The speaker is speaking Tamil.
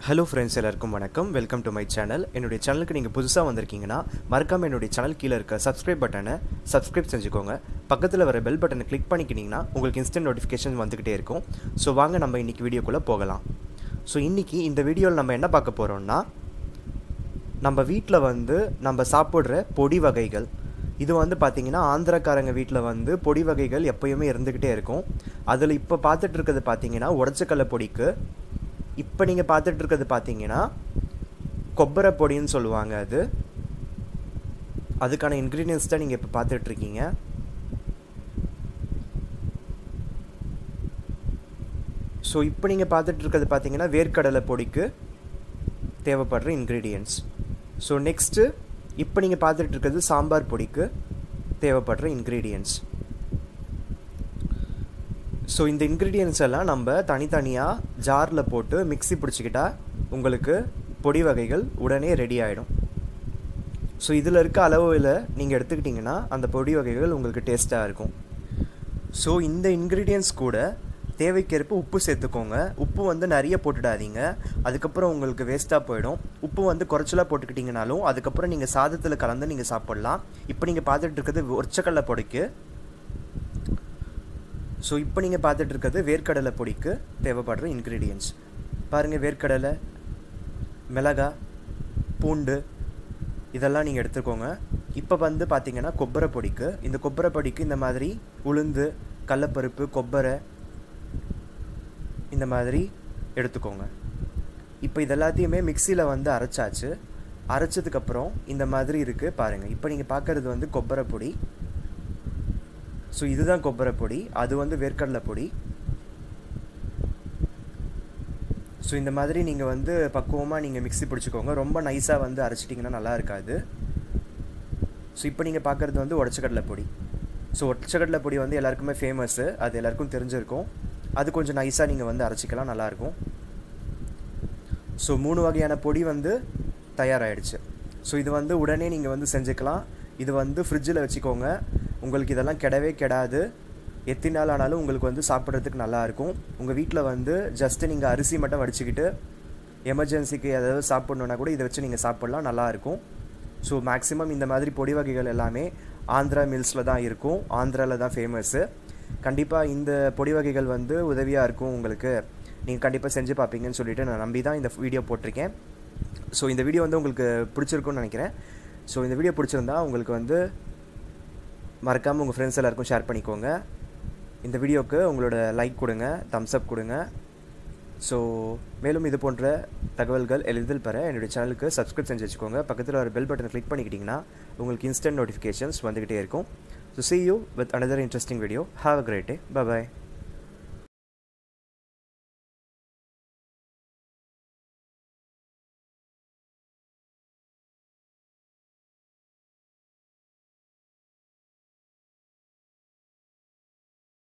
ஹலோ ஃப்ரெண்ட்ஸ் எல்லாருக்கும் வணக்கம் வெல்கம் டு மை சேனல் என்னுடைய சேனலுக்கு நீங்கள் புதுசாக வந்திருக்கீங்கன்னா மறக்காமல் என்னுடைய சேனல் கீழே இருக்க சப்ஸ்கிரைப் பட்டனை சப்ஸ்கிரைப் செஞ்சுக்கோங்க பக்கத்தில் வர பெல் பட்டனை கிளிக் பண்ணிக்கிட்டிங்கன்னா உங்களுக்கு இன்ஸ்டன்ட் நோட்டிஃபிகேஷன் வந்துக்கிட்டே இருக்கும் ஸோ வாங்க நம்ம இன்றைக்கி வீடியோக்குள்ளே போகலாம் ஸோ இன்றைக்கி இந்த வீடியோவில் நம்ம என்ன பார்க்க போகிறோம்னா நம்ம வீட்டில் வந்து நம்ம சாப்பிட்ற பொடி வகைகள் இது வந்து பார்த்திங்கன்னா ஆந்திராக்காரங்க வீட்டில் வந்து பொடி வகைகள் எப்பயுமே இருந்துக்கிட்டே இருக்கும் அதில் இப்போ பார்த்துட்டு இருக்கிறது பார்த்தீங்கன்னா உடச்சக்கல்ல பொடிக்கு இப்போ நீங்கள் பார்த்துட்டு இருக்கிறது பார்த்தீங்கன்னா கொப்பரை பொடின்னு சொல்லுவாங்க அது அதுக்கான இன்க்ரீடியன்ஸ் தான் நீங்கள் இப்போ பார்த்துட்ருக்கீங்க ஸோ இப்போ நீங்கள் பார்த்துட்டு இருக்கிறது பார்த்தீங்கன்னா வேர்க்கடலை பொடிக்கு தேவைப்படுற இன்க்ரீடியன்ஸ் ஸோ நெக்ஸ்ட்டு இப்போ நீங்கள் பார்த்துட்டு இருக்கிறது சாம்பார் பொடிக்கு தேவைப்படுற இன்க்ரீடியன்ஸ் ஸோ இந்த இன்க்ரீடியன்ஸ் எல்லாம் நம்ம தனித்தனியாக ஜாரில் போட்டு மிக்ஸி பிடிச்சிக்கிட்டா உங்களுக்கு பொடி வகைகள் உடனே ரெடி ஆகிடும் ஸோ இதில் இருக்க அளவில் நீங்கள் எடுத்துக்கிட்டிங்கன்னா அந்த பொடி வகைகள் உங்களுக்கு டேஸ்ட்டாக இருக்கும் ஸோ இந்த இன்க்ரீடியன்ஸ் கூட தேவைக்கேற்ப உப்பு சேர்த்துக்கோங்க உப்பு வந்து நிறைய போட்டுடாதீங்க அதுக்கப்புறம் உங்களுக்கு வேஸ்ட்டாக போயிடும் உப்பு வந்து குறைச்சலாக போட்டுக்கிட்டிங்கனாலும் அதுக்கப்புறம் நீங்கள் சாதத்தில் கலந்து நீங்கள் சாப்பிட்லாம் இப்போ நீங்கள் பார்த்துட்டு இருக்கிறது ஒற்சக்கடலை பொடிக்கு ஸோ இப்போ நீங்கள் பார்த்துட்டு இருக்கிறது வேர்க்கடலை பொடிக்கு தேவைப்படுற இன்க்ரீடியன்ஸ் பாருங்கள் வேர்க்கடலை மிளகா பூண்டு இதெல்லாம் நீங்கள் எடுத்துக்கோங்க இப்போ வந்து பார்த்தீங்கன்னா கொப்பரை பொடிக்கு இந்த கொப்பரை பொடிக்கு இந்த மாதிரி உளுந்து கடலப்பருப்பு கொப்பரை இந்த மாதிரி எடுத்துக்கோங்க இப்போ இது எல்லாத்தையுமே மிக்சியில் வந்து அரைச்சாச்சு அரைச்சதுக்கப்புறம் இந்த மாதிரி இருக்குது பாருங்கள் இப்போ நீங்கள் பார்க்குறது வந்து கொப்பரை பொடி ஸோ இதுதான் கொப்பரை பொடி அது வந்து வேர்க்கடலை பொடி ஸோ இந்த மாதிரி நீங்கள் வந்து பக்குவமாக நீங்கள் மிக்ஸி பிடிச்சிக்கோங்க ரொம்ப நைஸாக வந்து அரைச்சிட்டிங்கன்னா நல்லா இருக்காது ஸோ இப்போ நீங்கள் பார்க்குறது வந்து உடச்சக்கடலை பொடி ஸோ ஒடச்சக்கடலை பொடி வந்து எல்லாருக்குமே ஃபேமஸ்ஸு அது எல்லாருக்கும் தெரிஞ்சிருக்கும் அது கொஞ்சம் நைஸாக நீங்கள் வந்து அரைச்சிக்கலாம் நல்லாயிருக்கும் ஸோ மூணு வகையான பொடி வந்து தயாராகிடுச்சு ஸோ இது வந்து உடனே நீங்கள் வந்து செஞ்சுக்கலாம் இது வந்து ஃப்ரிட்ஜில் வச்சுக்கோங்க உங்களுக்கு இதெல்லாம் கெடவே கெடாது எத்தனை நாள் ஆனாலும் உங்களுக்கு வந்து சாப்பிட்றதுக்கு நல்லாயிருக்கும் உங்கள் வீட்டில் வந்து ஜஸ்ட்டு நீங்கள் அரிசி மட்டும் வடிச்சுக்கிட்டு எமர்ஜென்சிக்கு ஏதாவது சாப்பிட்ணுன்னா கூட இதை வச்சு நீங்கள் சாப்பிட்லாம் நல்லாயிருக்கும் ஸோ மேக்ஸிமம் இந்த மாதிரி பொடி வகைகள் எல்லாமே ஆந்திரா மில்ஸில் தான் இருக்கும் ஆந்திராவில் தான் ஃபேமஸ்ஸு கண்டிப்பாக இந்த பொடி வகைகள் வந்து உதவியாக இருக்கும் உங்களுக்கு நீங்கள் கண்டிப்பாக செஞ்சு பார்ப்பீங்கன்னு சொல்லிட்டு நான் நம்பி தான் இந்த வீடியோ போட்டிருக்கேன் ஸோ இந்த வீடியோ வந்து உங்களுக்கு பிடிச்சிருக்குன்னு நினைக்கிறேன் ஸோ இந்த வீடியோ பிடிச்சிருந்தா உங்களுக்கு வந்து மறக்காமல் உங்கள் ஃப்ரெண்ட்ஸ் எல்லாருக்கும் ஷேர் பண்ணிக்கோங்க இந்த வீடியோவுக்கு உங்களோட லைக் கொடுங்க தம்ஸ் அப் கொடுங்க ஸோ மேலும் இது போன்ற தகவல்கள் எளிதில் பெற என்னுடைய சேனலுக்கு சப்ஸ்கிரைப் செஞ்சு வச்சுக்கோங்க பக்கத்தில் ஒரு பெல் பட்டனை கிளிக் பண்ணிக்கிட்டிங்கன்னா உங்களுக்கு இன்ஸ்டன்ட் நோட்டிஃபிகேஷன்ஸ் வந்துக்கிட்டே இருக்கும் so see you with another interesting video have a great day bye